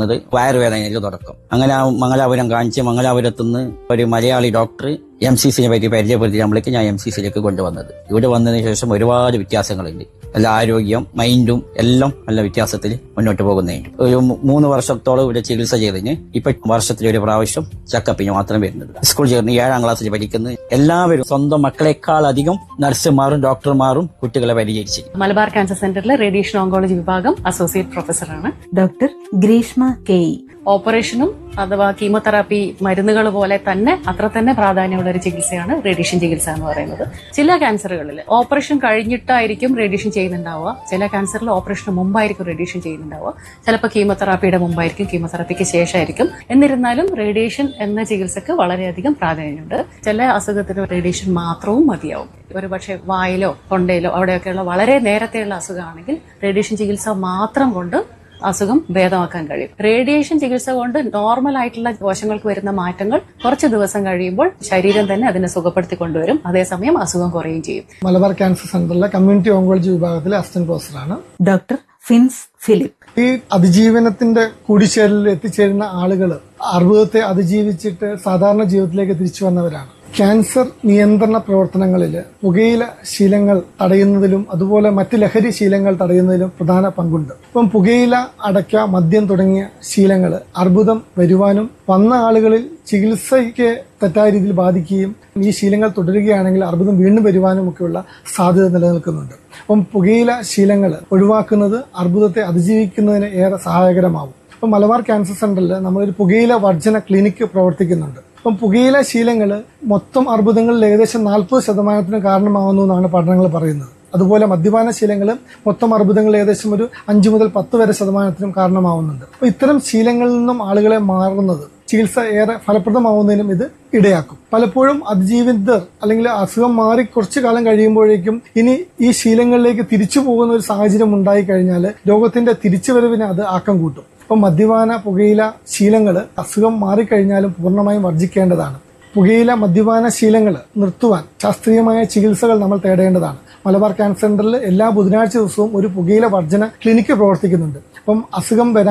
വന്നത് വയറുവേദനയിൽ തുടക്കം അങ്ങനെ ആ മംഗലാപുരം കാണിച്ച് മംഗലാപുരത്തുനിന്ന് ഒരു മലയാളി ഡോക്ടർ എം സി സിനെ പറ്റി പരിചയപ്പെടുത്തിയപ്പോഴേക്ക് ഞാൻ എം സി സിയിലേക്ക് കൊണ്ടുവന്നത് ഇവിടെ വന്നതിന് ശേഷം ഒരുപാട് വ്യത്യാസങ്ങളുണ്ട് നല്ല ആരോഗ്യം മൈൻഡും എല്ലാം നല്ല വ്യത്യാസത്തിൽ മുന്നോട്ട് പോകുന്നുണ്ട് ഒരു മൂ- മൂന്ന് വർഷത്തോളം ഇവിടെ ചികിത്സ ചെയ്തതിന് ഇപ്പൊ വർഷത്തിൽ ഒരു പ്രാവശ്യം ചെക്കപ്പിന് മാത്രം വരുന്നത് സ്കൂൾ ചേർന്ന് ഏഴാം ക്ലാസ്സിൽ പഠിക്കുന്ന എല്ലാവരും സ്വന്തം മക്കളെക്കാൾ അധികം നഴ്സുമാരും ഡോക്ടർമാരും കുട്ടികളെ പരിചരിച്ചു മലബാർ ക്യാൻസർ സെന്ററിലെ റേഡിയേഷൻ ഓങ്കോളജി വിഭാഗം അസോസിയേറ്റ് പ്രൊഫസറാണ് ഡോക്ടർ ഗ്രീഷ്മ കെ ഇ. ഓപ്പറേഷനും അഥവാ കീമോതെറാപ്പി മരുന്നുകൾ പോലെ തന്നെ അത്ര തന്നെ പ്രാധാന്യമുള്ള ഒരു ചികിത്സയാണ് റേഡിയേഷൻ ചികിത്സ എന്ന് പറയുന്നത് ചില ക്യാൻസറുകളിൽ ഓപ്പറേഷൻ കഴിഞ്ഞിട്ടായിരിക്കും റേഡിയേഷൻ ചെയ്യുന്നുണ്ടാവുക ചില ക്യാൻസറിൽ ഓപ്പറേഷന് മുമ്പായിരിക്കും റേഡിയേഷൻ ചെയ്യുന്നുണ്ടാവുക ചിലപ്പോൾ കീമോതെറാപ്പിയുടെ മുമ്പായിരിക്കും കീമോതെറാപ്പിക്ക് ശേഷമായിരിക്കും എന്നിരുന്നാലും റേഡിയേഷൻ എന്ന ചികിത്സക്ക് വളരെയധികം പ്രാധാന്യമുണ്ട് ചില അസുഖത്തിന് റേഡിയേഷൻ മാത്രവും മതിയാവും ഒരു പക്ഷേ വായിലോ തൊണ്ടയിലോ അവിടെയൊക്കെയുള്ള വളരെ നേരത്തെയുള്ള അസുഖമാണെങ്കിൽ റേഡിയേഷൻ ചികിത്സ മാത്രം കൊണ്ട് അസുഖം ഭേദമാക്കാൻ കഴിയും റേഡിയേഷൻ ചികിത്സ കൊണ്ട് നോർമൽ ആയിട്ടുള്ള കോശങ്ങൾക്ക് വരുന്ന മാറ്റങ്ങൾ കുറച്ച് ദിവസം കഴിയുമ്പോൾ ശരീരം തന്നെ അതിനെ സുഖപ്പെടുത്തി കൊണ്ടുവരും അതേസമയം അസുഖം കുറയുകയും ചെയ്യും മലബാർ ക്യാൻസർ സെന്ററിലെ കമ്മ്യൂണിറ്റി ഓങ്കോളജി വിഭാഗത്തിലെ അസിസ്റ്റന്റ് പ്രൊഫസറാണ് ഡോക്ടർ ഫിൻസ് ഫിലിപ്പ് ഈ അതിജീവനത്തിന്റെ കൂടിച്ചേരലിൽ എത്തിച്ചേരുന്ന ആളുകൾ അർബുദത്തെ അതിജീവിച്ചിട്ട് സാധാരണ ജീവിതത്തിലേക്ക് തിരിച്ചു വന്നവരാണ് ക്യാൻസർ നിയന്ത്രണ പ്രവർത്തനങ്ങളിൽ പുകയില ശീലങ്ങൾ തടയുന്നതിലും അതുപോലെ മറ്റ് ലഹരി ശീലങ്ങൾ തടയുന്നതിലും പ്രധാന പങ്കുണ്ട് ഇപ്പം പുകയില അടയ്ക്ക മദ്യം തുടങ്ങിയ ശീലങ്ങൾ അർബുദം വരുവാനും വന്ന ആളുകളിൽ ചികിത്സയ്ക്ക് തെറ്റായ രീതിയിൽ ബാധിക്കുകയും ഈ ശീലങ്ങൾ തുടരുകയാണെങ്കിൽ അർബുദം വീണ്ടും വരുവാനും ഒക്കെയുള്ള സാധ്യത നിലനിൽക്കുന്നുണ്ട് അപ്പം പുകയില ശീലങ്ങൾ ഒഴിവാക്കുന്നത് അർബുദത്തെ അതിജീവിക്കുന്നതിന് ഏറെ സഹായകരമാവും ഇപ്പം മലബാർ ക്യാൻസർ സെന്ററിൽ നമ്മളൊരു പുകയില വർജന ക്ലിനിക്ക് പ്രവർത്തിക്കുന്നുണ്ട് അപ്പം പുകയില ശീലങ്ങൾ മൊത്തം അർബുദങ്ങളിൽ ഏകദേശം നാൽപ്പത് ശതമാനത്തിന് കാരണമാവുന്നു എന്നാണ് പഠനങ്ങൾ പറയുന്നത് അതുപോലെ മദ്യപാന ശീലങ്ങൾ മൊത്തം അർബുദങ്ങളിൽ ഏകദേശം ഒരു അഞ്ചു മുതൽ പത്ത് വരെ ശതമാനത്തിനും കാരണമാവുന്നുണ്ട് അപ്പോൾ ഇത്തരം ശീലങ്ങളിൽ നിന്നും ആളുകളെ മാറുന്നത് ചികിത്സ ഏറെ ഫലപ്രദമാവുന്നതിനും ഇത് ഇടയാക്കും പലപ്പോഴും അതിജീവിതർ അല്ലെങ്കിൽ അസുഖം മാറി കുറച്ചു കാലം കഴിയുമ്പോഴേക്കും ഇനി ഈ ശീലങ്ങളിലേക്ക് തിരിച്ചു പോകുന്ന ഒരു സാഹചര്യം ഉണ്ടായി കഴിഞ്ഞാൽ രോഗത്തിന്റെ തിരിച്ചുവരവിന് അത് ആക്കം കൂട്ടും അപ്പം മദ്യപാന പുകയില ശീലങ്ങൾ അസുഖം മാറിക്കഴിഞ്ഞാലും പൂർണ്ണമായും വർജിക്കേണ്ടതാണ് പുകയില മദ്യപാന ശീലങ്ങൾ നിർത്തുവാൻ ശാസ്ത്രീയമായ ചികിത്സകൾ നമ്മൾ തേടേണ്ടതാണ് മലബാർ ക്യാൻസർ സെന്ററിൽ എല്ലാ ബുധനാഴ്ച ദിവസവും ഒരു പുകയില വർജന ക്ലിനിക്ക് പ്രവർത്തിക്കുന്നുണ്ട് അപ്പം അസുഖം വരാൻ